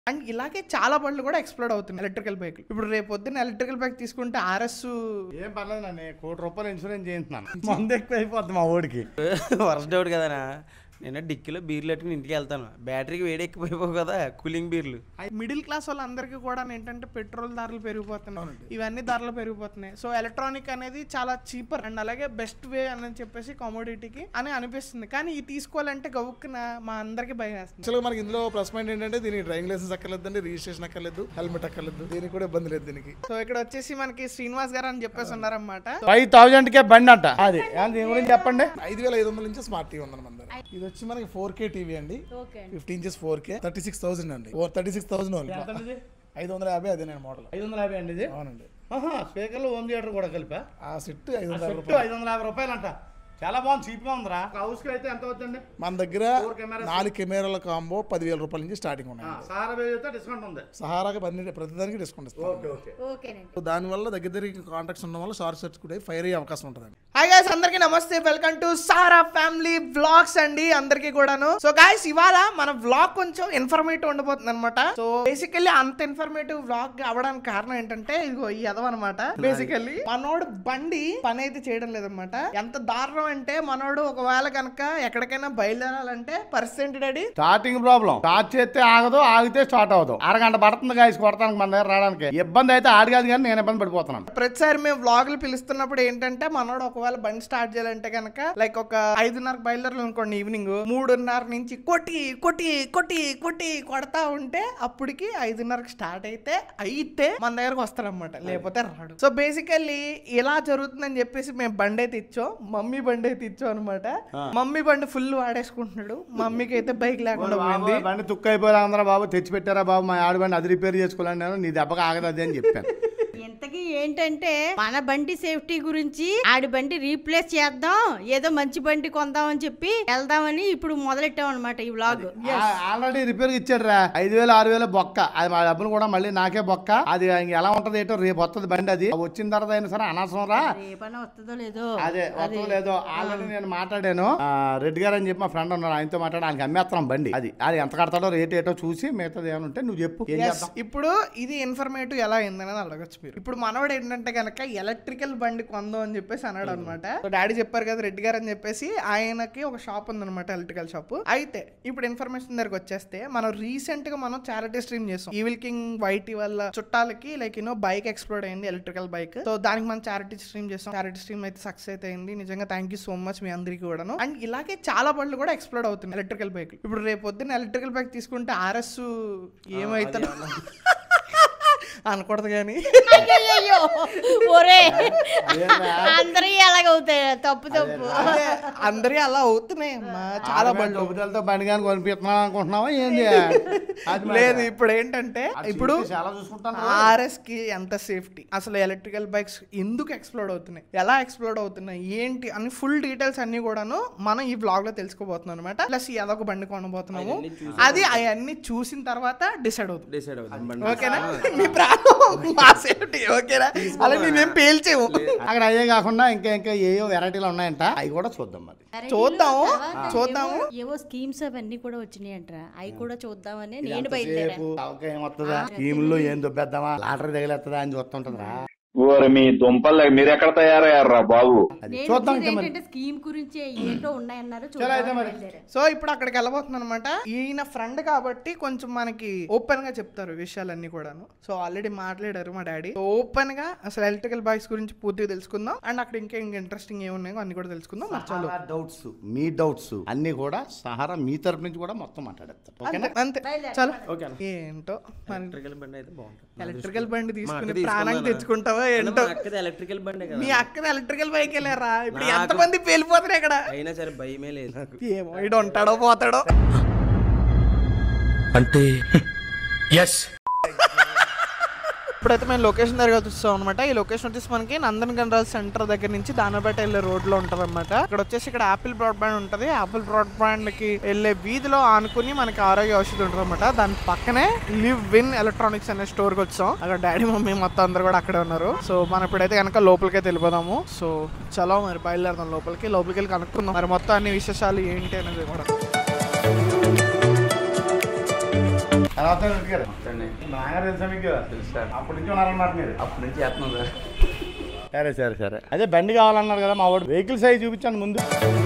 And ఇలాగే చాలా బండ్లు కూడా ఎక్స్ప్లోర్ అవుతున్నాయి ఎలక్ట్రికల్ బైక్ ఇప్పుడు రేపు పొద్దున్న ఎలక్ట్రికల్ బైక్ తీసుకుంటే ఆర్ఎస్ ఏం పర్లేదు నన్ను కోటి రూపాయలు ఇన్సూరెన్స్ చేయించున్నాను మందు ఎక్కువ అయిపోద్ది మా ఓడికి వరస్ట్ డౌట్ కదనా నేను డిక్కీలో బీర్లు పెట్టుకుని ఇంటికి వెళ్తాను బ్యాటరీకి వేడి ఎక్కిపోయిపోవు కదా కూలింగ్ బీర్లు మిడిల్ క్లాస్ వాళ్ళందరికీ కూడా ఏంటంటే పెట్రోల్ ధరలు పెరిగిపోతున్నాయి ఇవన్నీ ధరలు పెరిగిపోతున్నాయి సో ఎలక్ట్రానిక్ అనేది చాలా చీపర్ అండ్ అలాగే బెస్ట్ వే అని చెప్పేసి కామోడిటీకి అని అనిపిస్తుంది కానీ ఇది తీసుకోవాలంటే గవుక్కున మా అందరికి భయం వేస్తుంది యాక్చువల్గా మనకి ఇందులో ప్లస్ పాయింట్ ఏంటంటే దీనికి డ్రైవింగ్ లైసెన్స్ అక్కర్లేదండి రిజిస్ట్రేషన్ అక్కర్లేదు హెల్మెట్ అక్కర్లేదు దీనికి కూడా ఇబ్బంది లేదు దీనికి సో ఇక్కడ వచ్చేసి మనకి శ్రీనివాస్ గారు అని చెప్పేసి ఉన్నారన్నమాట ఫైవ్ థౌజండ్ కే బండి అంట అది ఏం దీని గురించి చెప్పండి ఐదు వేల ఐదు వందల నుంచి స్మార్ట్ టీవీ ఉందండి మన దగ్గర ఇది వచ్చి మనకి ఫోర్ కే టీవీ అండి fifty inches four K thirty six thousand అండి ఓ థర్టీ సిక్స్ థౌసండ్ ఓన్లీ ఐదు వందల యాభై అదే నేను మోడల్ ఐదు వందల యాభై అండి ఇది అవునండి స్పీకర్లు హోమ్ థియేటర్ కూడా కలిపా ఆ సెట్ ఐదు వందల యాభై చెట్టు రూపాయలు ఐదు వందల యాభై రూపాయలు అంట చాలా బాగుంది చీప్ గా ఉందిరా హౌస్ కి అయితే ఎంత అవుతుంది మన దగ్గర నాలుగు కెమెరాల కాంబో పదివేల రూపాయల నుంచి స్టార్టింగ్ ఉన్నాయి సారా వేజ్ అయితే డిస్కౌంట్ ఉంది సహారాకి పది ప్రతిదానికి డిస్కౌంట్ ఇస్తాం ఓకే ఓకేనండి దానివల్ల దగ్గర దగ్గర కాంటాక్ట్స్ ఉండడం వల్ల షార్ట్ సర్క్యూట్ అయ్యి ఫైర్ అయ్యే అవకాశం ఉంటుందండి హాయ్ గాయ్స్ అందరికి నమస్తే welcome to Sara family vlogs అండి అందరికి కూడాను సో గాయ్స్ ఇవాళ మన వ్లాగ్ కొంచెం ఇన్ఫర్మేటివ్ ఉండబోతుంది అనమాట సో బేసికల్లీ అంత ఇన్ఫర్మేటివ్ వ్లాగ్ అవడానికి కారణం ఏంటంటే ఇదిగో ఈ ఎదవ అనమాట బేసికల్లీ మనోడు బండి పని అయితే చేయడం లేదనమాట ఎంత దారుణం అంటే మనోడు ఒకవేళ కనుక ఎక్కడికైనా బయలుదేరాలంటే percent daddy starting problem start చేస్తే ఆగదు ఆగితే స్టార్ట్ అవ్వదు అరగంట పడుతుంది గాయస్ కొడతానికి మన దగ్గర రావడానికి ఇబ్బంది అయితే ఆడి కాదు కానీ నేను ఇబ్బంది పడిపోతున్నాను ప్రతిసారి మేము వ్లాగులు పిలుస్తున్నప్పుడు ఏంటంటే మనోడు ఒకవేళ బండి స్టార్ట్ చేయాలంటే కనుక లైక్ ఒక ఐదున్నర బయలుదేరాలి అనుకోండి ఈవినింగ్ మూడున్నర నుంచి కొట్టి కొట్టి కొట్టి కొట్టి కొడతా ఉంటే అప్పటికి ఐదున్నరకు స్టార్ట్ అయితే అయితే మన దగ్గరకు వస్తారనమాట లేకపోతే రాడు సో బేసికల్లీ ఇలా జరుగుతుందని చెప్పేసి మేము బండి అయితే ఇచ్చాం మమ్మీ బండి అయితే ఇచ్చాం అనమాట మమ్మీ బండి ఫుల్ వాడేసుకుంటున్నాడు మమ్మీకి అయితే బైక్ లేకుండా పోయింది బాబు, బండి తుక్కు అయిపోయారా అందరూ బాబు తెచ్చి పెట్టారా బాబు మా ఆడి బండి అది రిపేర్ చేసుకోవాలని నేను నీ దెబ్బకి ఆగదు అది అని చెప్పాను ఇంతకీ ఏంటంటే మన బండి సేఫ్టీ గురించి ఆడి బండి రీప్లేస్ చేద్దాం ఏదో మంచి బండి కొందామని చెప్పి వెళ్దామని ఇప్పుడు మొదలెట్టాం అనమాట ఈ వ్లాగ్ ఆల్రెడీ రిపేర్ ఇచ్చాడు రా ఐదు వేలు ఆరు వేలు బొక్క అది మా డబ్బులు కూడా మళ్ళీ నాకే బొక్క అది ఇంక ఎలా ఉంటది ఏంటో రేపు వస్తుంది బండి అది వచ్చిన తర్వాత అయినా సరే అనవసరం రా రేపన్నా వస్తుందో లేదో అదే వస్తుందో లేదో ఆల్రెడీ నేను మాట్లాడాను ఆ, రెడ్డి గారు అని చెప్పి మా ఫ్రెండ్ ఉన్నాడు ఆయనతో మాట్లాడి ఆయనకి అమ్మేస్తున్నాం బండి అది అది ఎంత కడతాడో రేట్ ఏటో చూసి మిగతాది ఏమైనా ఉంటే నువ్వు చెప్పు ఏం Yes. చేద్దాం ఇప్పుడు ఇది ఇన్ఫర్మేటివ్ ఎలా అయిందనేది అడగచ్చు మీరు ఇప్పుడు మనవాడు ఏంటంటే కనుక ఎలక్ట్రికల్ బండి కొందాం అని చెప్పేసి అన్నాడు అనమాట డాడీ చెప్పారు కదా రెడ్డి గారు అని చెప్పేసి ఆయనకి ఒక షాప్ ఉందన్నమాట ఎలక్ట్రికల్ షాప్ అయితే ఇప్పుడు ఇన్ఫర్మేషన్ దగ్గరకు వచ్చేస్తే మనం రీసెంట్ గా మనం చారిటీ స్ట్రీమ్ చేసాం ఈవిల్ కింగ్ వైటీ వల్ల చుట్టాలకి లైక్ యూనో బైక్ ఎక్స్ప్లోర్ అయింది ఎలక్ట్రికల్ బైక్ సో దానికి మనం చారిటీ స్ట్రీమ్ చేసాం చారిటీ స్ట్రీమ్ అయితే సక్సెస్ అయితే అయింది నిజంగా థ్యాంక్ యూ సో మచ్ మీ అందరికీ కూడాను అండ్ ఇలాగే చాలా బండ్లు కూడా ఎక్స్ప్లోర్ అవుతున్నాయి ఎలక్ట్రికల్ బైక్ ఇప్పుడు రేపు పొద్దున్న ఎలక్ట్రికల్ బైక్ తీసుకుంటే ఆర్ఎస్ ఏమైతే అనకూడదు కానీ అయ్యయ్యో ఒరే అందరూ ఎలాగవుతాయి తప్పు తప్పు అందరి అలా అవుతున్నాయి అమ్మా చాలా బండ్లు డబ్బులతో బండి కానీ కొనిపిస్తున్నాను అనుకుంటున్నావా ఏంది అది మరి. లేదు ఇప్పుడు ఏంటంటే అది ఇప్పుడు చూసి చాలా చూసుకుంటాను ఆర్ఎస్ కి ఎంత సేఫ్టీ అసలు ఎలక్ట్రికల్ బైక్స్ ఎందుకు ఎక్స్ప్లోడ్ అవుతున్నాయి ఎలా ఎక్స్ప్లోడ్ అవుతున్నాయి ఏంటి అని ఫుల్ డీటెయిల్స్ అన్ని కూడాను మనం ఈ బ్లాగ్ లో తెలుసుకోబోతున్నాం అనమాట ప్లస్ ఏదొక బండి కొనబోతున్నాము అది అవన్నీ చూసిన తర్వాత డిసైడ్ అవుతుంది డిసైడ్ అవుతుంది బండి ఓకేనా మీ ప్రాణం మా సేఫ్టీ ఓకేనా అలా మేమేం పేల్చేము అక్కడ అయ్యే కాకుండా ఇంకా ఇంకా ఏయో వెరైటీలు ఉన్నాయంట అవి కూడా చూద్దాం మరి చూద్దాము తర్వాత చూద్దాము ఏవో- ఏవో స్కీమ్స్ అవన్నీ కూడా వచ్చినాయి అంటారా అవి కూడా చూద్దామని నేను బయలుదేరా రేపు అవకాశం ఏమొస్తుందా స్కీముల్లో ఏం దుబ్బేద్దామా లాటరీ తగిలేస్తుందా అని చూస్తుంటుందిరా ఓరి మీ దుంపలు మీరు ఎక్కడ తయారయ్యారా బాబు అది నేను చూద్దాం వచ్చేది ఇంకా మరి ఏంటంటే స్కీమ్ గురించి ఏంటో ఉన్నాయన్నారు చలో అయితే చూద్దామని మరి. బయలుదేరా. సో ఇప్పుడు అక్కడికి వెళ్ళబోతున్నాను అనమాట ఈయన ఫ్రెండ్ కాబట్టి కొంచెం మనకి ఓపెన్ గా చెప్తారు విషయాలన్నీ కూడాను సో ఆల్రెడీ మాట్లాడారు మా డాడీ సో ఓపెన్ గా అసలు ఎలక్ట్రికల్ బైక్స్ గురించి పూర్తిగా తెలుసుకుందాం అండ్ అక్కడ ఇంకా ఇంకా ఇంట్రెస్టింగ్ ఏమున్నాయో అన్ని కూడా తెలుసుకుందాం మరి చాలు సహారా డౌట్స్ మీ డౌట్స్ అన్ని కూడా సహారా మీ తరపు నుంచి కూడా మొత్తం మాట్లాడేస్తారు ఓకేనా అంతే చలో ఏంటో మన ఎలక్ట్రికల్ బండి అయితే బాగుంటుంది ఎలక్ట్రికల్ బండి తీసుకుని తీసుకుందామా? ప్రాణం తెచ్చుకుంటావా ఏంటో మా అక్కది ఎలక్ట్రికల్ బండే కదా మీ అక్కని ఎలక్ట్రికల్ బైక్ వెళ్ళారా ఇప్పుడు ఎంతమంది పేలిపోతారు ఇక్కడ అయినా సరే భయమే లేదు నాకు ఏమో ఇడు ఉంటాడో పోతాడో అంటే ఎస్ ఇప్పుడైతే మేము లొకేషన్ దగ్గర చూస్తాం అనమాట ఈ లొకేషన్ వచ్చేసి మనకి నందన్ గన్రాజ్ సెంటర్ దగ్గర నుంచి దానపేట వెళ్ళే రోడ్ లో ఉంటది అనమాట ఇక్కడ వచ్చేసి ఇక్కడ యాపిల్ బ్రాడ్బ్యాండ్ ఉంటది యాపిల్ బ్రాడ్బ్యాండ్ కి వెళ్ళే వీధిలో ఆనుకుని మనకి ఆరోగ్య ఔషధి ఉంటుంది అనమాట దాని పక్కనే లివ్ విన్ ఎలక్ట్రానిక్స్ అనే స్టోర్ కి వచ్చాం అక్కడ డాడీ మమ్మీ మొత్తం అందరు కూడా అక్కడే ఉన్నారు సో మనం ఇప్పుడైతే కనుక లోపలికి వెళ్ళిపోదాము సో చలో మరి బయలుదేరదాం లోపలికి లోపలికి వెళ్ళి కనుక్కుందాం మరి మొత్తం అన్ని విశేషాలు ఏంటి అనేది కూడా ఎలా వస్తారు రెడ్డి గారు నాన్నగారు తెలుసా మీకు అప్పటి నుంచి ఉన్నారన్నమాట మీరు అప్పటి నుంచి చేస్తున్నాం సార్ సరే సరే సరే అదే బండి కావాలన్నారు కదా మా వాడు వెహికల్ సైజ్ చూపించండి ముందు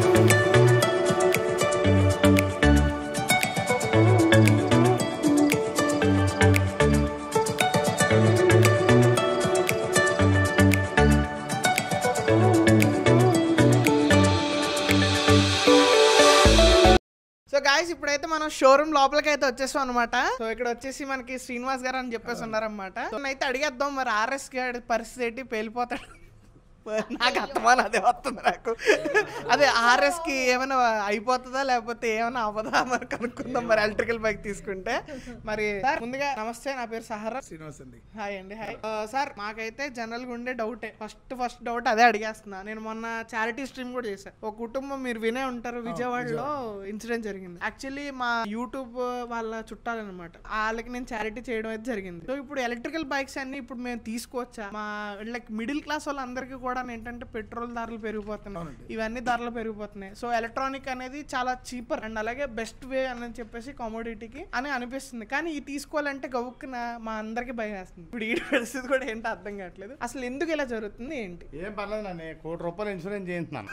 సో గాయస్ ఇప్పుడైతే మనం షోరూమ్ లోపలికి అయితే వచ్చేసాం అనమాట సో ఇక్కడ వచ్చేసి మనకి శ్రీనివాస్ గారు అని చెప్పేసి ఉన్నారనమాట సో అయితే అడిగేద్దాం మరి ఆర్ఎస్ గారి పరిస్థితి ఏంటి పేలిపోతాడు నాకు అర్థమాన అదే వస్తుంది నాకు అదే ఆర్ఎస్ కి ఏమైనా అయిపోతుందా లేకపోతే ఏమైనా అవ్వదా మరి కనుక్కుందాం మరి ఎలక్ట్రికల్ బైక్ తీసుకుంటే మరి సార్ ముందుగా నమస్తే నా పేరు సహరా శ్రీనివాస్ అండి హాయ్ అండి హాయ్ ఆ, సార్ మాకైతే జనరల్ గా ఉండే డౌటే ఫస్ట్ ఫస్ట్ డౌట్ అదే అడిగేస్తున్నా నేను మొన్న చారిటీ స్ట్రీమ్ కూడా చేశాను ఒక కుటుంబం మీరు వినే ఉంటారు విజయవాడలో ఇన్సిడెంట్ జరిగింది యాక్చువల్లీ మా యూట్యూబ్ వాళ్ళ చుట్టాలన్నమాట వాళ్ళకి నేను చారిటీ చేయడం అయితే జరిగింది సో ఇప్పుడు ఎలక్ట్రికల్ బైక్స్ అన్ని ఇప్పుడు మేము తీసుకోవచ్చా మా లైక్ మిడిల్ క్లాస్ వాళ్ళందరికీ కూడా ఏంటంటే పెట్రోల్ ధరలు పెరిగిపోతున్నాయి ఇవన్నీ ధరలు పెరిగిపోతున్నాయి సో ఎలక్ట్రానిక్ అనేది చాలా చీపర్ అండ్ అలాగే బెస్ట్ వే అని చెప్పేసి కామోడిటీకి అని అనిపిస్తుంది కానీ ఇది తీసుకోవాలంటే గవుక్కున మా అందరికి భయం వేస్తుంది ఇప్పుడు ఈ పరిస్థితి కూడా ఏంటో అర్థం కావట్లేదు అసలు ఎందుకు ఇలా జరుగుతుంది ఏంటి ఏం పర్లేదు నన్ను కోటి రూపాయలు ఇన్సూరెన్స్ చేయించున్నాను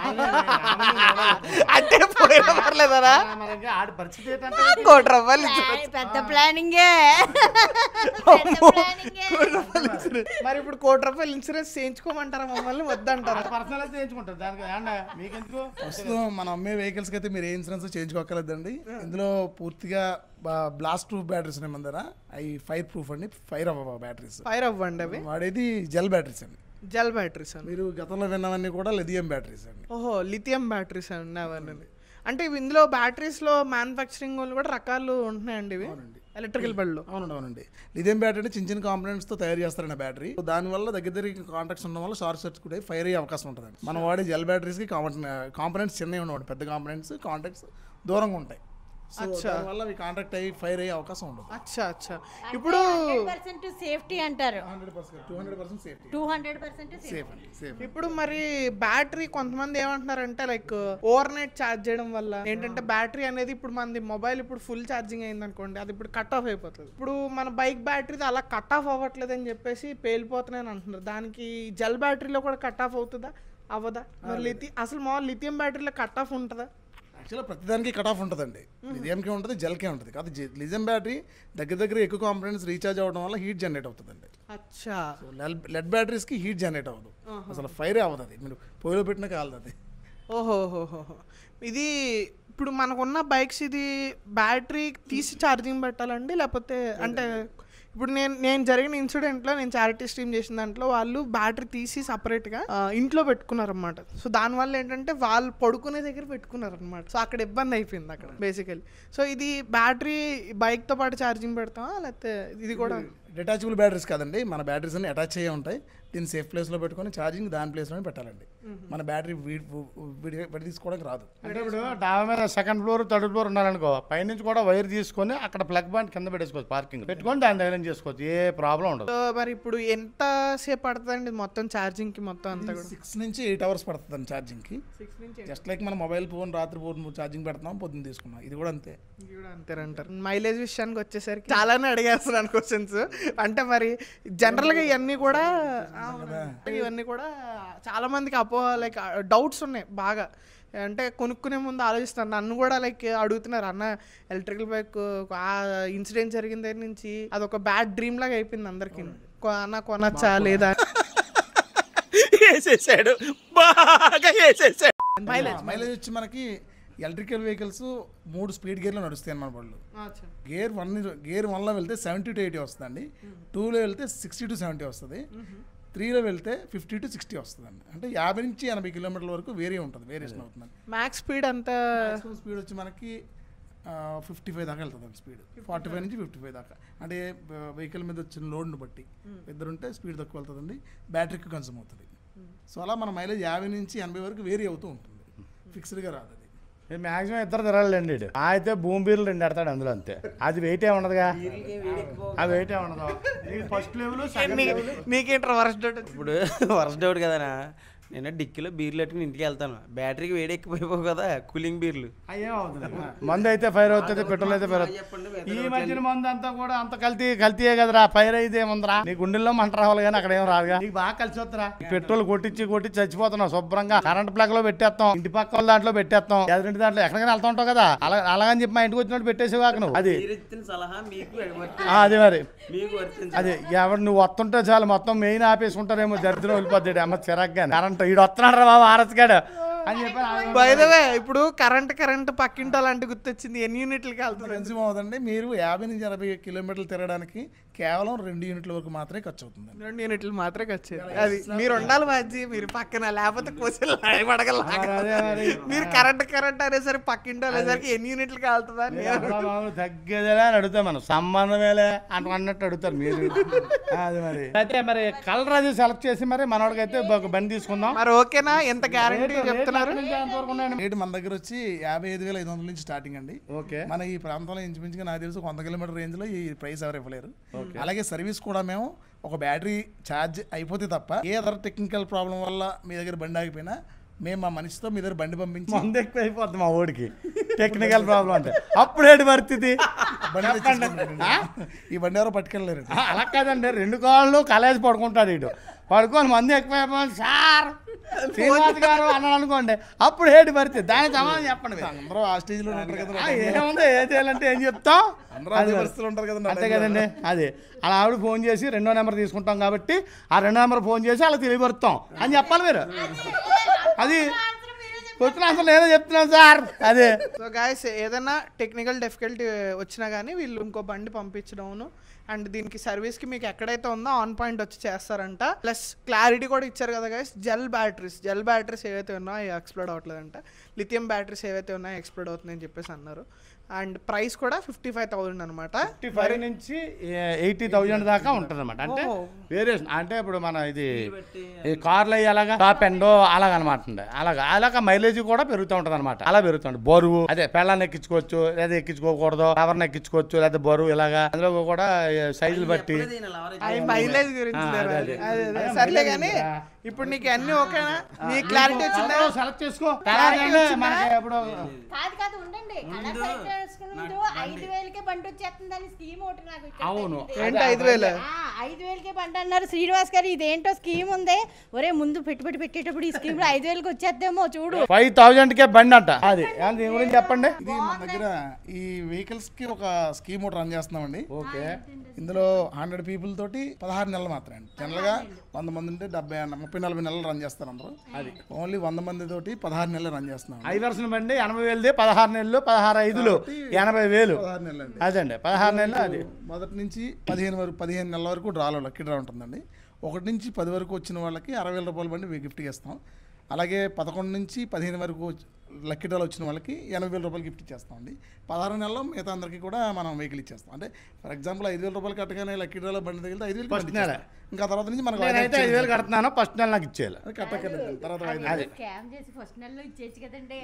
అంటే పోయినా పర్లేదరా మరి ఇంకా ఆడి పరిస్థితి ఏంటంటే కోటి రూపాయలు ఏయ్, పెద్ద ప్లానింగే అమ్మో. పెద్ద ప్లానింగే కోటి రూపాయలు ఇన్సూరెన్స్. మరి ఇప్పుడు కోటి రూపాయలు ఇన్సూరెన్స్ చేయించుకోమంటారా మమ్మల్ని వద్దంటారా పర్సనల్ చేయించుకుంటారు దానికి ఏమన్నా మీకెందుకు ప్రస్తుతం మనం అమ్మే వెహికల్స్ కి అయితే మీరు ఏ ఇన్సూరెన్స్ చేయించుకోకలేదండి ఇందులో పూర్తిగా బ్లాస్ట్ ప్రూఫ్ బ్యాటరీస్ ఉన్నాయి మన దగ్గర అవి ఫైర్ ప్రూఫ్ అండి ఫైర్ అవ్వ బ్యాటరీస్ ఫైర్ అవ్వండి అవి వాడేది జెల్ బ్యాటరీస్ అండి జెల్ బ్యాటరీస్ అని మీరు గతంలో విన్నవన్నీ కూడా లిథియం బ్యాటరీస్ అండి ఓహో లిథియం బ్యాటరీస్ అండి అవన్నీ అంటే ఇవి ఇందులో బ్యాటరీస్ లో మ్యానుఫ్యాక్చరింగ్ వాళ్ళు కూడా రకాలు ఉంటున్నాయండి ఇవి ఎలక్ట్రికల్ బళ్ళు అవునండి అవునండి లిథియం బ్యాటరీ అంటే చిన్న చిన్న కాంపనెంట్స్ తో తయారు చేస్తారండి బ్యాటరీ దానివల్ల దగ్గర దగ్గర కాంటాక్ట్స్ ఉండడం వల్ల షార్ట్ సర్క్యూట్ అయ్యి ఫైర్ అయ్యే అవకాశం ఉంటుందండి మనం వాడే జెల్ బ్యాటరీస్ కి కాంపనెంట్స్ చిన్నవి ఉండవు పెద్ద కాంపనెంట్స్ కాంటాక్ట్స్ దూరంగా ఉంటాయి సో దానివల్ల అవి కాంటాక్ట్ అయ్యి ఫైర్ అయ్యే అవకాశం ఉండదు అచ్చా అచ్చా ఇప్పుడు పర్సెంట్ సేఫ్టీ అంటారు hundred percent two hundred percent safety two hundred percent safe అండి సేఫ్ ఇప్పుడు మరి బ్యాటరీ కొంతమంది ఏమంటున్నారంటే లైక్ ఓవర్ నైట్ ఛార్జ్ చేయడం వల్ల ఏంటంటే బ్యాటరీ అనేది ఇప్పుడు మనది మొబైల్ ఇప్పుడు ఫుల్ ఛార్జింగ్ అయింది అనుకోండి అది ఇప్పుడు కట్ ఆఫ్ అయిపోతుంది ఇప్పుడు మన బైక్ బ్యాటరీ అలా కట్ ఆఫ్ అవ్వట్లేదు అని చెప్పేసి పేలిపోతున్నాయని అంటున్నారు దానికి జెల్ బ్యాటరీలో కూడా కట్ ఆఫ్ అవుతుందా అవ్వదా మరి లిథి అసలు మామూలు లిథియం బ్యాటరీలో కట్ ఆఫ్ ఉంటుందా యాక్చువల్గా ప్రతిదానికి కట్ ఆఫ్ ఉంటుందండి లిథియంకి ఉంటుంది జెల్కే ఉంటుంది కాదు లిథియం బ్యాటరీ దగ్గర దగ్గర ఎక్కువ కాంపనెంట్స్ రీఛార్జ్ అవ్వడం వల్ల హీట్ జనరేట్ అవుతుందండి అచ్చా సో లెడ్ బ్యాటరీస్కి హీట్ జనరేట్ అవ్వదు అసలు ఫైరే అవ్వదు అది మీరు పొయ్యిలో పెట్టినా కాదు అది ఓహోహోహో ఇది ఇప్పుడు మనకున్న బైక్స్ ఇది బ్యాటరీ తీసి ఛార్జింగ్ పెట్టాలండి లేకపోతే అంటే ఇప్పుడు నేను నేను జరిగిన ఇన్సిడెంట్లో నేను చారిటీ స్ట్రీమ్ చేసిన దాంట్లో వాళ్ళు బ్యాటరీ తీసి సపరేట్గా ఇంట్లో పెట్టుకున్నారనమాట సో దానివల్ల ఏంటంటే వాళ్ళు పడుకునే దగ్గర పెట్టుకున్నారనమాట సో అక్కడ ఇబ్బంది అయిపోయింది అక్కడ బేసికలీ సో ఇది బ్యాటరీ బైక్తో పాటు ఛార్జింగ్ పెడతామా లేకపోతే ఇది కూడా డిటాచబుల్ బ్యాటరీస్ కాదండి మన బ్యాటరీస్ అన్ని అటాచ్ అయ్యే ఉంటాయి దీన్ని సేఫ్ ప్లేస్లో పెట్టుకొని ఛార్జింగ్ దాని ప్లేస్లోనే పెట్టాలండి మన బ్యాటరీ విడి తీసుకోవడానికి రాదు అంటే ఇప్పుడు డాబా మీద సెకండ్ ఫ్లోర్ థర్డ్ ఫ్లోర్ ఉన్నారనుకో పైనుంచి కూడా వైర్ తీసుకొని అక్కడ ప్లగ్ పాయింట్ కింద పెట్టేసుకోవచ్చు పార్కింగ్ పెట్టుకొని దాని దగ్గర చేసుకోవచ్చు ఏ ప్రాబ్లం ఉండదు సో మరి ఇప్పుడు ఎంత సేపు పడుతుందండి మొత్తం ఛార్జింగ్కి మొత్తం అంతా కూడా సిక్స్ నుంచి ఎయిట్ అవర్స్ పడుతుంది ఛార్జింగ్కి సిక్స్ నుంచి జస్ట్ లైక్ మన మొబైల్ ఫోన్ రాత్రి ఫోన్ ఛార్జింగ్ పెడుతున్నాం పొద్దున్న తీసుకున్నాం ఇది కూడా అంతే ఇది కూడా అంతేనంటారు మైలేజ్ విషయానికి వచ్చేసరికి చాలానే అడిగేస్తున్నాను క్వశ్చన్స్ అంటే మరి జనరల్ గా ఇవన్నీ కూడా అవునండి. ఇవన్నీ కూడా చాలా మందికి అపో లైక్ డౌట్స్ ఉన్నాయి బాగా అంటే కొనుక్కునే ముందు ఆలోచిస్తాను నన్ను కూడా లైక్ అడుగుతున్నారు అన్న ఎలక్ట్రికల్ బైక్ ఆ ఇన్సిడెంట్ జరిగిన దగ్గర నుంచి అదొక బ్యాడ్ డ్రీమ్ లాగా అయిపోయింది అందరికి అన్న కొనచ్చా లేదా వేసేసాడు బాగా వేసేసాడు మైలేజ్ వచ్చి మనకి ఎలక్ట్రికల్ వెహికల్స్ మూడు స్పీడ్ గేర్లో నడుస్తాయి అన్నమాట వాళ్ళు అచ్చా. గేర్ వన్ గేర్ వన్లో వెళ్తే సెవెంటీ టు ఎయిటీ వస్తుందండి టూలో వెళ్తే సిక్స్టీ టు సెవెంటీ వస్తుంది త్రీలో వెళ్తే ఫిఫ్టీ టు సిక్స్టీ వస్తుందండి అంటే యాభై నుంచి ఎనభై కిలోమీటర్ల వరకు వేరే ఉంటుంది వేరియేషన్ అవుతుంది మ్యాక్స్ స్పీడ్ అంత మాక్సిమం స్పీడ్ వచ్చి మనకి ఫిఫ్టీ ఫైవ్ దాకా వెళ్తుంది స్పీడ్ ఫార్టీ ఫైవ్ నుంచి ఫిఫ్టీ ఫైవ్ దాకా అంటే వెహికల్ మీద వచ్చిన లోడ్ని బట్టి ఇద్దరుంటే స్పీడ్ తక్కువ వెళ్తుందండి బ్యాటరీకి కన్సూమ్ అవుతుంది సో అలా మన మైలేజ్ యాభై నుంచి ఎనభై వరకు వేరీ అవుతూ ఉంటుంది ఫిక్స్డ్గా రాదు అది మాక్సిమం ఇద్దరు తిరగాలండి ఈడు. ఆ అయితే భూమి బీర్లు రెండు ఎడతాడు అందులో అంతే అది వెయిట్ ఏ ఉండదుగా ఆ వెయిట్ ఏ ఉండదు ఫస్ట్ లెవెల్ సెకండ్ లెవెల్ నీకేంటారు వరస్ట్ డౌట్ ఇప్పుడు వరస్ట్ డౌట్ కదనా నేను డిక్కీలో బీర్లు పెట్టుకుని ఇంటికి వెళ్తాను బ్యాటరీకి వేడి ఎక్కిపోయిపోవు కదా కూలింగ్ బీర్లు అయ్యేం అవుతుంది మందు అయితే ఫైర్ అవుతుంది పెట్రోల్ అయితే ఫైర్ చెప్పండి, అవుతుంది ఈ మధ్యన మందు అంతా కూడా అంత కల్తీ కల్తీయే కదరా ఫైర్ అయితే ఏముందిరా నీ గుండెల్లో మంట రావాలి కానీ అక్కడ ఏం రాదుగా నీకు బాగా కలిసి వస్తుందిరా ఈ పెట్రోల్ కొట్టించి కొట్టించి చచ్చిపోతున్నావు శుభ్రంగా కరెంట్ ప్లగ్ లో పెట్టేస్తాం ఇంటి పక్క వాళ్ళ దాంట్లో పెట్టేస్తాం ఎదురింటి దాంట్లో ఎక్కడికైనా వెళ్తా ఉంటావు కదా అలా అలాగని చెప్పి మా ఇంటికి వచ్చినట్టు పెట్టేసేవాక నువ్వు అది మీరు ఇచ్చిన సలహా మీకు వర్తి- ఆ, అది మరి మీకు వర్తించదు అది ఎవరు నువ్వు వస్తుంటే చాలు మొత్తం మెయిన్ ఆపేసుకుంటారేమో దరిద్రం వెళ్ళిపోద్దాడు అమ్మ చిరాగ్గా కరెంట్ ఈడు వస్తున్నాడు రా బాబు ఆరస్గాడు అని చెప్పి బై ద వే ఇప్పుడు కరెంట్ కరెంట్ పక్కింటి అలాంటి గుర్తొచ్చింది ఎన్ని యూనిట్లకి వెళ్తుంది కన్స్యూమ్ అవుతుందండి మీరు యాభై నుంచి అరవై కిలోమీటర్లు తిరగడానికి కేవలం రెండు యూనిట్ల వరకు మాత్రమే ఖర్చు అవుతుందండి రెండు యూనిట్లు మాత్రమే వచ్చేది అది మీరు ఉండాలి మాజీ మీరు పక్కన లేకపోతే కోసలు పడగల అదే మరి. మీరు కరెంట్ కరెంట్ అనేసరికి పక్కింటి అనేసరికి ఎన్ని యూనిట్లకి వెళ్తుందా అని నేను- తగ్గేదేలే అని అడుగుతాం మనం సంబంధమేలే అని అన్నట్టు అడుగుతారు మీరు అది మరి అయితే మరి కలర్ అది సెలెక్ట్ చేసి మరి మనోడికైతే ఒక బండి తీసుకుందాం మరి ఓకేనా ఎంత గ్యారంటీ చెప్తున్నారు రేటు మన దగ్గర వచ్చి యాభై ఐదు వేల ఐదు వందల నుంచి స్టార్టింగ్ అండి ఓకే మన ఈ ప్రాంతంలో ఇంచుమించుగా నాకు తెలిసి ఒక వంద కిలోమీటర్ రేంజ్ లో ఈ ప్రైస్ ఎవరు ఇవ్వలేరు అలాగే సర్వీస్ కూడా మేము ఒక బ్యాటరీ ఛార్జ్ అయిపోతే తప్ప ఏ అదర్ టెక్నికల్ ప్రాబ్లం వల్ల మీ దగ్గర బండి ఆగిపోయినా మేము మా మనిషితో మీ దగ్గర బండి పంపించి మంది ఎక్కువ అయిపోద్ది మా ఓడికి టెక్నికల్ ప్రాబ్లం అంటే అప్పుడేటి పరిస్థితి బండి తెచ్చేసుకుంటారండి. ఈ బండి ఎవరో పట్టుకెళ్ళలేరు ఆ, అలా కాదండి రెండు కాళ్ళు కలేసి పడుకుంటాడు ఇటు పడుకొని మంది ఎక్కువైపోయింది సార్ శ్రీనివాస్ గారు అన్నాడు అనుకోండి అప్పుడు ఏటి పరిస్థితి దానికి సమాధానం చెప్పండి మీరు. అందరూ ఆ స్టేజ్ లో ఉంటారు కదా ఆ, ఏముంది ఏం చేయాలంటే ఏం చెప్తాం అందరూ అది అదే మరి. పరిస్థితులు ఉంటారు కదండి అంతే కదండి అది అలా ఆవిడ ఫోన్ చేసి రెండో నెంబర్ తీసుకుంటాం కాబట్టి ఆ రెండో నెంబర్ ఫోన్ చేసి అలా తెలియపరుస్తాం అని చెప్పాలి మీరు అది వచ్చిన అసలు ఏదో చెప్తున్నాను సార్ అదే సో గాయస్ ఏదైనా టెక్నికల్ డిఫికల్టీ వచ్చినా కానీ వీళ్ళు ఇంకో బండి పంపించడమును అండ్ దీనికి సర్వీస్కి మీకు ఎక్కడైతే ఉందో ఆన్ పాయింట్ వచ్చి చేస్తారంట ప్లస్ క్లారిటీ కూడా ఇచ్చారు కదా guys gel batteries gel batteries ఏవైతే ఉన్నాయో అవి ఎక్స్ప్లోడ్ అవ్వట్లేదంట లిథియం బ్యాటరీస్ ఏవైతే ఉన్నాయో ఎక్స్ప్లోడ్ అవుతున్నాయని చెప్పేసి అన్నారు అండ్ ప్రైస్ కూడా ఫిఫ్టీ ఫైవ్ థౌసండ్ అనమాట ఫిఫ్టీ ఫైవ్ నుంచి ఎయిటీ థౌజండ్ దాకా ఉంటుంది అనమాట అంటే వేరియేషన్ అంటే ఇప్పుడు మన ఇది ఈ కార్లు అయ్యి అలాగా టాప్ ఎండ్ అలాగ అనమాట అలాగా అలాగా మైలేజ్ కూడా పెరుగుతూ ఉంటుంది అనమాట అలా పెరుగుతుంది బరువు అదే పెళ్ళాన్ని ఎక్కించుకోవచ్చు లేదా ఎక్కించుకోకూడదు ఎవరిని ఎక్కించుకోవచ్చు లేదా బరువు ఇలాగా అందులో కూడా సైజులు బట్టి అవి మైలేజ్ గురించి ఆ, లేరా? అదే, అదే. అదే, అదే. అదే, సర్లే mileage కానీ ఉందిరా. ఇప్పుడు నీకు అన్ని ఓకేనా నీ క్లారిటీ వచ్చిందా సెలెక్ట్ చేసుకో తర్వాత అంటే మనకి ఇప్పుడు కాదు కాదు ఉండండి కలర్ సెలెక్ట్ చేసుకునే ముందు ఐదు వేలకే బండి వచ్చేస్తుందని స్కీమ్ ఒకటి నాకు ఇక్కడ అవును. తగిలింది. ఏంటి ఐదు వేలు ఆ, ఐదు వేలకే బండి అన్నారు శ్రీనివాస్ గారు ఇదేంటో స్కీమ్ ఉంది ఒరే ముందు పెట్టుబడి పెట్టేటప్పుడు ఈ స్కీమ్ లో ఐదు వేలకి వచ్చేద్దేమో చూడు ఫైవ్ థౌజండ్ కే బండి అంట అది ఏం దీని గురించి చెప్పండి ఇది మన దగ్గర ఈ వెహికల్స్ కి ఒక స్కీమ్ ఒకటి రన్ చేస్తున్నామండి ఓకే ఇందులో హండ్రెడ్ పీపుల్ తోటి పదహారు నెలలు మాత్రమే అండి జనరల్ గా వంద మంది ఉంటే డెబ్బై ముప్పై నలభై నెలలు రన్ చేస్తారు అందరూ అది ఓన్లీ వంద మంది తోటి పదహారు నెలలు రన్ చేస్తున్నాం ఐవర్షన్ బండి ఎనభై వేలది పదహారు నెలలు పదహారు ఐదులు ఎనభై వేలు పదహారు నెలలు అండి అదండి పదహారు నెలలు అది మొదటి నుంచి పదిహేను వరకు పదిహేను నెలల వరకు డ్రాలో లక్కీ డ్రా ఉంటుందండి ఒకటి నుంచి పది వరకు వచ్చిన వాళ్ళకి అరవై వేల రూపాయల బండి గిఫ్ట్గా ఇస్తాం అలాగే పదకొండు నుంచి పదిహేను వరకు వచ్చి- లక్కీ డ్రాలో వచ్చిన వాళ్ళకి ఎనభై వేల రూపాయలు గిఫ్ట్ ఇచ్చేస్తామండి పదహారు నెలల్లో మిగతా అందరికీ కూడా మనం వెహికల్ ఇచ్చేస్తాం అంటే ఫర్ ఎగ్జాంపుల్ ఐదు వేల రూపాయలు కట్టగానే లక్కీ డ్రాలో బండి తగిలితే ఐదు వేలు First నెల. ఇంకా తర్వాత నుంచి మనకు వాయిదా నేనైతే ఐదు ఇచ్చేది. వేలు కడుతున్నాను ఫస్ట్ నెల నాకు ఇచ్చేయాలి అది కట్టక్కర్లేదు తర్వాత వాయిదా అది స్కామ్ చేసి ఫస్ట్ నెలలో ఇచ్చేచ్చు కదండి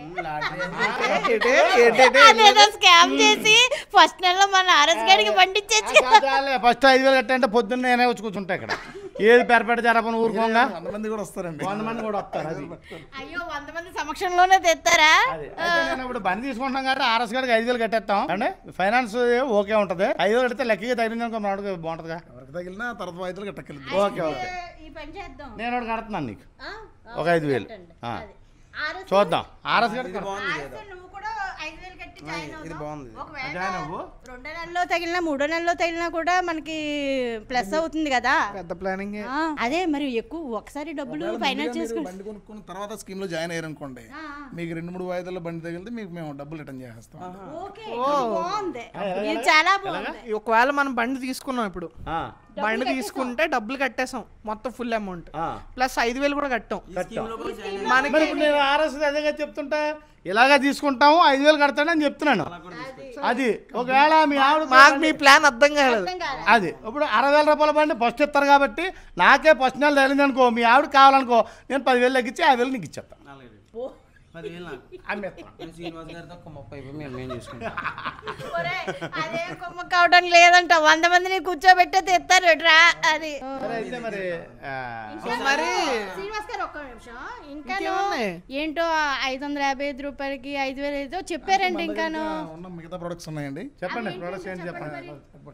ఏంటి? ఏంటి? ఏంటి? అదేదో స్కామ్ చేసి ఫస్ట్ నెలలో మన ఆర్ఎస్ గారికి బండి ఇచ్చేచ్చు కదా ఫస్ట్ ఐదు వేలు కట్టంటే పొద్దున్న నేనే వచ్చి కూర్చుంటా ఇక్కడ ఏది పెరపెట్ట జరపని ఊరుకోగా వంద మంది కూడా వస్తారండి వంద మంది కూడా వస్తారు అది అయ్యో వంద మంది సమక్షంలోనే తెస్తారా అది. అయితే నేను ఇప్పుడు బండి తీసుకుంటాం కాబట్టి ఆర్ఎస్ గారికి ఐదు వేలు కట్టేస్తాం అంటే ఫైనాన్స్ ఓకే ఉంటుంది ఐదు వేలు కడితే లక్కీగా తగిలింది అనుకో మనకు బాగుంటుందిగా ఎవరికి తగిలినా తర్వాత వాయిదాలు కట్టక్కర్లేదు ఓకే ఓకే ఈ పని చేద్దాం నేను ఒకటి కడుతున్నాను నీకు ఆ? ఒక ఐదు వేలు కట్టండి. ఆ. అది. ఆర్ఎస్ చూద్దాం ఆర్ఎస్ గారికి ఆర్ఎస్ నువ్వు కూడా ఐదు వేలు కట్టి జాయిన్ ఇది అవుదాం. బాగుంది. ఒకవేళ జాయిన్ అవ్వు. రెండో నెలలో తగిలినా మూడో నెలలో తగిలినా కూడా మనకి ప్లస్ అవుతుంది కదా పెద్ద ప్లానింగ్ ఆ, అదే మరి ఎక్కువ ఒకసారి డబ్బులు ఫైనాన్స్ మీరు చేసుకుని బండి కొనుక్కున్న తర్వాత స్కీమ్ లో జాయిన్ అయ్యారు అనుకోండి మీకు రెండు మూడు వాయిదాల్లో బండి తగిలితే మీకు మేము డబ్బులు రిటర్న్ చేసేస్తాం ఓకే ఇది బాగుంది ఇది చాలా బాగుంది ఒకవేళ మనం బండి తీసుకున్నాం ఇప్పుడు ఆ, బండి తీసుకుంటే డబ్బులు కట్టేసాం మొత్తం ఫుల్ అమౌంట్ ఆ. ప్లస్ ఐదు వేలు కూడా కట్టాం కట్టాం. మనకి మరి ఇప్పుడు నేను ఆర్ఎస్ అదేగా చెప్తుంటా ఇలాగా తీసుకుంటాము ఐదు వేలు కడతానని చెప్తున్నాను అది ఒకవేళ మీ ఆవిడ మాకు మీ ప్లాన్ అర్థం కాలేదు అది ఇప్పుడు అరవై వేల రూపాయల బండి ఫస్ట్ ఇస్తారు కాబట్టి నాకే ఫస్ట్ నెల తగిలింది అనుకో మీ ఆవిడ కావాలనుకో నేను పదివేలు తగ్గించి యాభై వేలు నీకు ఇచ్చేస్తాను పదివేలు నాకు అమ్మేస్తాం నేను శ్రీనివాస్ గారితో ఒక ముప్పై అయిపోయి మేము మేము చూసుకుంటాం ఒరేయ్, అదే కొమ్మ కావడం లేదంట వంద మందిని కూర్చోబెట్టే తెస్తారు రా అది సరే అయితే మరి ఆ, మరి శ్రీనివాస్ గారు ఒక్క నిమిషం ఇంకా ఇంకేమున్నాయి? ఏంటో ఐదు వందల యాభై ఐదు రూపాయలకి ఐదు వేలు ఏదో చెప్పారండి ఇంకాను ఉన్న మిగతా ప్రొడక్ట్స్ ఉన్నాయండి చెప్పండి ప్రొడక్ట్స్ ఏంటి చెప్పండి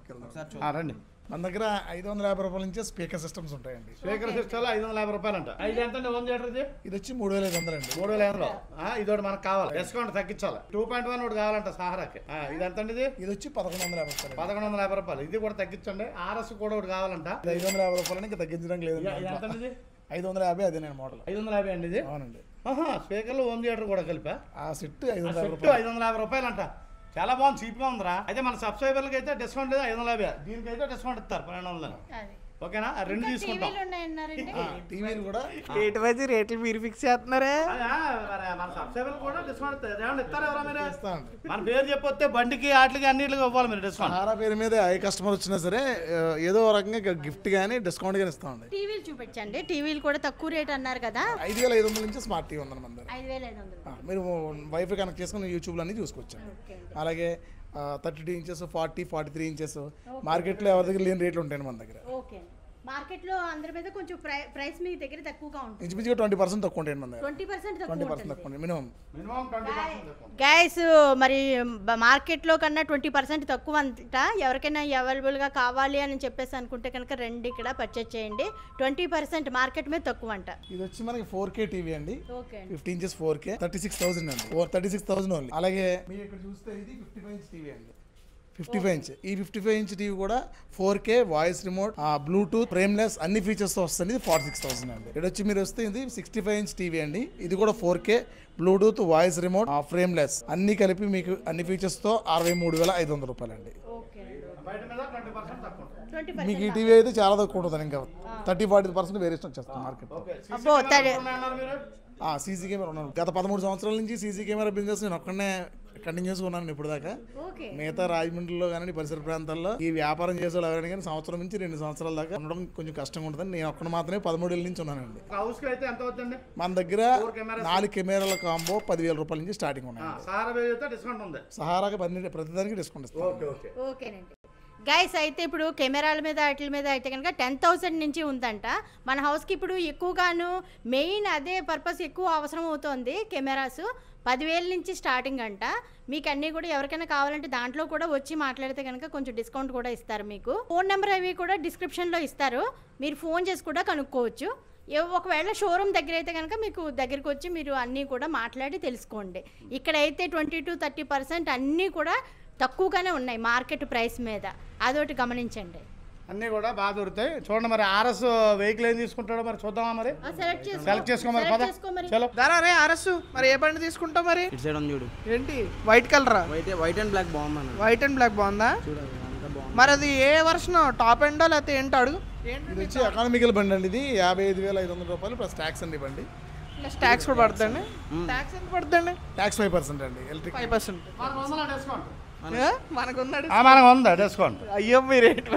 ఆ, రండి మన దగ్గర ఐదు వందల యాభై రూపాయల నుంచి స్పీకర్ సిస్టమ్స్ ఉంటాయండి స్పీకర్ సిస్టమ్ ఐదు వందల యాభై రూపాయలు అంట ఐదు ఎంత అండి హోమ్ థియేటర్ ఇది ఇది వచ్చి మూడు వేల ఐదు వందలు అండి మూడు వేల ఐదులో ఇది ఒకటి మనకు కావాలి డిస్కౌంట్ తగ్గించాలి టూ పాయింట్ వన్ ఒకటి కావాలంట సహారాకి ఆ, ఇది ఎంత అండి ఇది ఇది వచ్చి పదకొండు వందల యాభై రూపాయలు పదకొండు వందల యాభై రూపాయలు ఇది కూడా తగ్గించండి ఆర్ఎస్ కూడా ఒకటి కావాలంట ఇది ఐదు వందల యాభై రూపాయలు ఇంకా తగ్గించడానికి లేదు ఇది ఎంత అండి ఇది ఐదు వందల యాభై అదే నేను మోడల్ ఐదు వందల యాభై అండి ఇది అవునండి ఆహా స్పీకర్లు హోమ్ థియేటర్ కూడా కలిపా ఆ సెట్ ఐదు వందల యాభై సెట్ రూపాయలు ఐదు వందల యాభై రూపాయలు అంట చాలా బాగుంది చీప్గా ఉందిరా అయితే మన సబ్స్క్రైబర్లకి అయితే డిస్కౌంట్ లేదు ఐదు వందల యాభై దీనికైతే డిస్కౌంట్ ఇస్తారు పన్నెండు వందలు అది ఓకేనా ఆ రెండు తీసుకుంటాం టీవీలు ఉన్నాయన్నారండి టీవీలు కూడా రేటు వచ్చి రేట్లు మీరు ఫిక్స్ చేస్తున్నారే అదే, మరి మన సబ్స్క్రైబర్ కూడా డిస్కౌంట్ ఇస్తారు. ఏమన్నా ఇస్తారా ఎవరా మీరు ఇస్తామండి మన పేరు చెప్పొస్తే బండికి వాటికి అన్నిటికి ఇవ్వాలి మీరు డిస్కౌంట్ సహారా పేరు మీద ఏ కస్టమర్ వచ్చినా సరే ఆ, ఏదో ఒక రకంగా గిఫ్ట్ కానీ డిస్కౌంట్ కానీ ఇస్తామండి టీవీలు చూపించండి టీవీలు కూడా తక్కువ రేట్ అన్నారు కదా ఐదు వేల ఐదు వందల నుంచి స్మార్ట్ టీవీ ఉందండి మన దగ్గర ఐదు వేల ఐదు వందలు ఆ, మీరు వైఫై కనెక్ట్ చేసుకుని యూట్యూబ్లో అన్ని చూసుకోవచ్చండి ఓకే అండి అలాగే thirty two inches forty forty three inches మార్కెట్లో ఎవరి దగ్గర లేని రేట్లు ఉంటాయండి మన దగ్గర ఓకే అండి మార్కెట్లో అందరి మీద కొంచెం ప్రై ప్రైస్ మీ దగ్గర తక్కువగా ఉంటుంది ఇంచుమించుగా ట్వంటీ పర్సెంట్ తక్కువ ఉంటాయండి మన దగ్గర ట్వంటీ పర్సెంట్ ట్వంటీ తక్కువ పర్సెంట్ ఉంటుంది తక్కువ minimum minimum twenty percent guys మరి బ- మార్కెట్లో కన్నా ట్వంటీ పర్సెంట్ తక్కువ అంట ఎవరికైనా అవైలబుల్గా కావాలి అని చెప్పేసి అనుకుంటే కనుక రెండు ఇక్కడ పర్చేజ్ చేయండి ట్వంటీ పర్సెంట్ మార్కెట్ మీద తక్కువ అంట ఇది వచ్చి మనకి ఫోర్ కే టీవీ అండి ఓకే అండి fifty inches four K thirty six thousand అండి four thirty six thousand only అలాగే మీరు ఇక్కడ చూస్తే ఇది ఫిఫ్టీ ఫైవ్ ఇంచ్ టీవీ అండి ఫిఫ్టీ ఫైవ్ ఇంచ్ ఈ ఫిఫ్టీ ఫైవ్ ఇంచ్ టీవీ కూడా four K voice remote bluetooth frameless అన్ని ఫీచర్స్ తో వస్తుంది ఇది ఫార్టీ సిక్స్ థౌసండ్ అండి ఇక్కడ వచ్చి మీరు వస్తే ఇది సిక్స్టీ ఫైవ్ ఇంచ్ టీవీ అండి ఇది కూడా four K bluetooth voice remote frameless అన్ని కలిపి మీకు అన్ని ఫీచర్స్ తో అరవై మూడు వేల ఐదు వందల రూపాయలు అండి ఓకే బయట మీద ట్వంటీ పర్సెంట్ తక్కువ ఉంటుంది. ట్వంటీ మీకు ఈ టీవీ అయితే చాలా తక్కువ ఉంటుంది ఇంకా థర్టీ ఫార్టీ పర్సెంట్ వేరియేషన్ వచ్చేస్తుంది మార్కెట్ ఓకే అబ్బో, తడి- ఉన్నాయన్నారు మీరు సీసీ కెమెరా ఉన్నాను గత పదమూడు సంవత్సరాల నుంచి సీసీ కెమెరా బిజినెస్ నేను ఒక్కడనే కంటిన్యూస్ ఉన్నాను ఇప్పుడు దాకా ఓకే మిగతా రాజమండ్రిలో కానీ పరిసర ప్రాంతాల్లో ఈ వ్యాపారం చేసే వాళ్ళు ఎవరైనా కానీ సంవత్సరం నుంచి రెండు సంవత్సరాల దాకా ఉండడం కొంచెం కష్టంగా ఉంటుందని నేను ఒక్కడ మాత్రమే పదమూడేళ్ళ నుంచి ఉన్నానండి ఒక హౌస్ కి అయితే ఎంత అవుతుంది మన దగ్గర నాలుగు కెమెరాల కాంబో పదివేల రూపాయల నుంచి స్టార్టింగ్ ఉన్నాయి సారా వేజ్ అయితే డిస్కౌంట్ ఉంది సహారాగా పని ప్రతిదానికి డిస్కౌంట్ ఇస్తాం ఓకే ఓకే ఓకేనండి గైస్ అయితే ఇప్పుడు కెమెరాల మీద వాటి మీద అయితే కనుక టెన్ థౌసండ్ నుంచి ఉందంట మన హౌస్కి ఇప్పుడు ఎక్కువగాను మెయిన్ అదే పర్పస్ ఎక్కువ అవసరం అవుతోంది కెమెరాస్ పదివేల నుంచి స్టార్టింగ్ అంట మీకు అన్నీ కూడా ఎవరికైనా కావాలంటే దాంట్లో కూడా వచ్చి మాట్లాడితే కనుక కొంచెం డిస్కౌంట్ కూడా ఇస్తారు మీకు ఫోన్ నెంబర్ అవి కూడా డిస్క్రిప్షన్లో ఇస్తారు మీరు ఫోన్ చేసి కూడా కనుక్కోవచ్చు ఏ- ఒకవేళ షోరూమ్ దగ్గర అయితే కనుక మీకు దగ్గరికి వచ్చి మీరు అన్నీ కూడా మాట్లాడి తెలుసుకోండి ఇక్కడైతే ట్వంటీ టు థర్టీ పర్సెంట్ అన్నీ కూడా తక్కువగానే ఉన్నాయి మార్కెట్ ప్రైస్ మీద అదొకటి గమనించండి అన్నీ కూడా బాగా దొరుకుతాయి చూడండి మరి ఆర్ఎస్ వెహికల్ ఏం తీసుకుంటాడో మరి చూద్దామా మరి సెలెక్ట్ చేసుకో సెలెక్ట్ చేసుకో మరి Select పద చేసుకో మరి. చలో దారా రే అరస్సు మరి ఏ బండి తీసుకుంటావు మరి ఇటు సైడ్ ఉంది చూడు ఏంటి వైట్ కలరా వైట్ వైట్ అండ్ బ్లాక్ బాగుంది వైట్ అండ్ బ్లాక్ బాగుందా చూడాలి అంతా బాగుంది మరి అది ఏ వర్షన్ టాప్ ఎండో లేకపోతే ఏంటో అడుగు ఇది వచ్చి ఎకానమికల్ బండి అండి ఇది యాభై ఐదు వేల ఐదు వందల రూపాయలు ప్లస్ ట్యాక్స్ అండి బండి ప్లస్ ట్యాక్స్ కూడా పడుతుంది ట్యాక్స్ ఎంత పడుతుంది ట్యాక్స్ ఫైవ్ పర్సెంట్ అండి ఎలక్ట్రిక్ ఫైవ్ పర్సెంట్ డిస్కౌంట్ మనకున్నాడు మనకు ఉందా డిస్కౌంట్ అయ్యో మీరు ఏంటి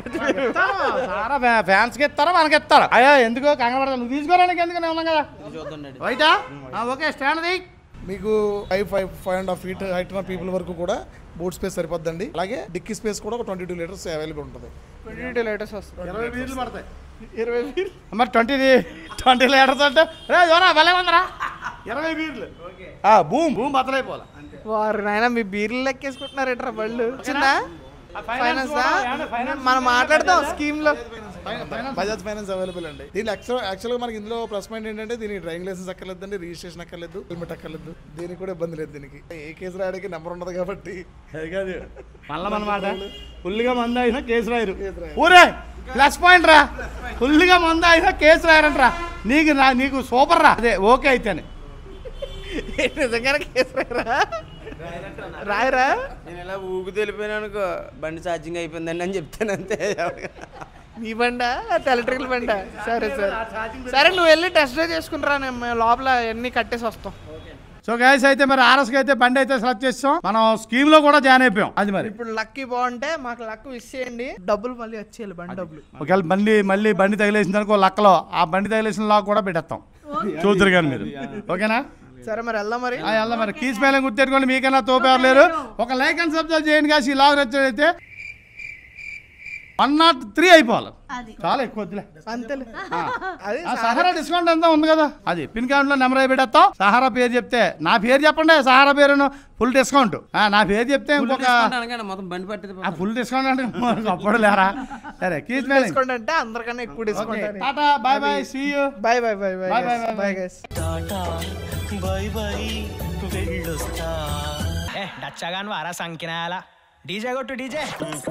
సారా ఫ్యాన్స్ కి ఇస్తారా మనకి ఇస్తారా అయ్యా ఎందుకో కంగారు పడతావు నువ్వు తీసుకోవడానికి ఎందుకు నేను ఉన్నాం కదా ఇది చూద్దాం డాడీ రైటా ఓకే స్టాండ్ ది మీకు five five five and half feet height ఉన్న పీపుల్ వరకు కూడా బూట్ స్పేస్ సరిపోద్దండి అలాగే డిక్కీ స్పేస్ కూడా ఒక ట్వంటీ టూ లీటర్స్ అవైలబుల్ ఉంటుంది ట్వంటీ టూ లేటెస్ట్ వస్తుంది ఇరవై వీర్లు పడతాయి ఇరవై వీల్ మరి ట్వంటీ ట్వంటీ లీటర్స్ అంటే రే జోరా భలే ఉందరా ఇరవై వీర్లు ఆ, భూమి భూమి బతలైపోవాలి వారు నాయన మీ బీర్లు లెక్కేసుకుంటున్నారేట్రా బళ్ళు వచ్చిందా ఫైనాన్స్ ఫైనాన్స్ మనం మాట్లాడదాం స్కీమ్ లో బజాజ్ ఫైనాన్స్ అవైలబుల్ అండి దీని యాక్చువల్ యాక్చువల్గా మనకి ఇందులో ప్లస్ పాయింట్ ఏంటంటే దీనికి డ్రైవింగ్ లైసెన్స్ అక్కర్లేదండి రిజిస్ట్రేషన్ అక్కర్లేదు హెల్మెట్ అక్కర్లేదు దీనికి కూడా ఇబ్బంది లేదు దీనికి ఏ కేసు రాయడానికి నెంబర్ ఉండదు కాబట్టి అది కాదు మళ్ళా అనమాట ఫుల్గా మంది అయినా కేసు రాయరు ఊరే ప్లస్ పాయింట్ రా ఫుల్గా మంది అయినా కేసు రాయరంట్రా నీకు నా నీకు సూపర్ రా అదే ఓకే అయితేనే నిజంగానే కేసు రాయరా రాయరా నేను ఇలా ఊగు తెలిపోయాను అనుకో బండి ఛార్జింగ్ అయిపోయిందండి అని చెప్తాను అంతే మీ బండా ఎలక్ట్రికల్ బండా సరే సరే సరే నువ్వు వెళ్ళి టెస్ట్ డ్రైవ్ చేసుకుంటారా నేను లోపల అన్ని కట్టేసి వస్తాం సో గైస్ అయితే మరి ఆర్ఎస్కి అయితే బండి అయితే సెలెక్ట్ చేస్తాం మనం స్కీమ్ లో కూడా జాయిన్ అయిపోయాం అది మరి ఇప్పుడు లక్కీ బాగుంటే మాకు లక్ విష్ చేయండి డబ్బులు మళ్ళీ వచ్చేయాలి బండి డబ్బులు ఒకవేళ బండి మళ్ళీ బండి తగిలేసిన దానికి లక్కలో ఆ బండి తగిలేసిన లాక్ కూడా పెట్టేస్తాం చూద్దరు కానీ మీరు ఓకేనా సరే మరి వెళ్దాం మరి ఆ, వెళ్దాం మరి కీస్ మేళం గుర్తెట్టుకోండి మీకైనా తోపేవారు లేరు ఒక లైక్ అండ్ సబ్స్క్రైబ్ చేయండి కాసి ఈ లాగ్ నచ్చినైతే వన్ నాట్ త్రీ అయిపోవాలి అది చాలా ఎక్కువ వద్దులే అంతేలే అది ఆ సహారా డిస్కౌంట్ ఎంత ఉంది కదా అది పిన్ కార్డ్ లో నెంబర్ అయి పెడతాం సహారా పేరు చెప్తే నా పేరు చెప్పండి సహారా పేరును ఫుల్ డిస్కౌంట్ ఆ, నా పేరు చెప్తే ఇంకొక అనగానే మొత్తం బండి పట్టేది ఆ ఫుల్ డిస్కౌంట్ అంటే మనకు అప్పుడు లేరా సరే కీస్ మేళం డిస్కౌంట్ అంటే అందరికన్నా ఎక్కువ డిస్కౌంట్ అని tata bye bye see you bye bye bye bye Bye, bye, bye, bye bye. Guys ఏ డచ్చగాను వారా సంకినాల డీజే కొట్టు డీజే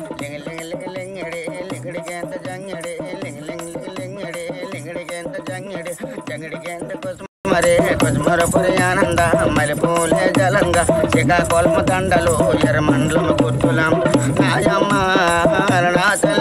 మరే కుసుమరపురి ఆనంద మల్లెపూలే జలంగా శ్రీకాకుళం దండలు ఎర్రమండలం గుర్తులం నాయమ్మ అరుణాచల